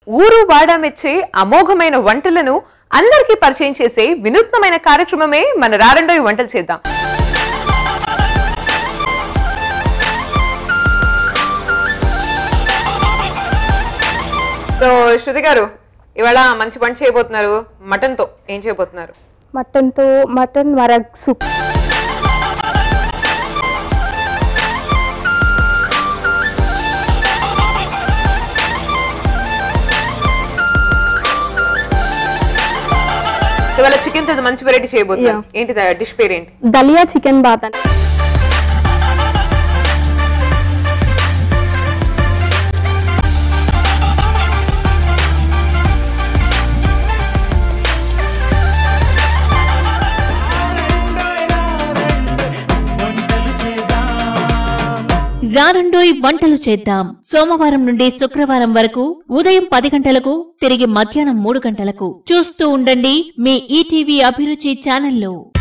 ఊరు వాడ మెచ్చే అమోఘమైన వంటలను అందరికీ పరిచయం చేసే వినూత్నమైన కార్యక్రమమే మన రారండోయి వంటలు చేద్దాం సో శృతి గారు ఇవాళ మంచి వంట చేయబోతున్నారు మటన్ తో ఏం చేయబోతున్నారు మటన్తో మటన్ వరగ్ సూప్ ఇవాళ చికెన్ తో మంచి వెరైటీ చేయబోతున్నారు ఏంటి డిష్ పేరు ఏంటి దలియా చికెన్ బాత్ అని రారండోయ్ వంటలు చేద్దాం సోమవారం నుండి శుక్రవారం వరకు ఉదయం పది గంటలకు తిరిగి మధ్యాహ్నం మూడు గంటలకు చూస్తూ ఉండండి మీ ఈటీవీ అభిరుచి ఛానల్లో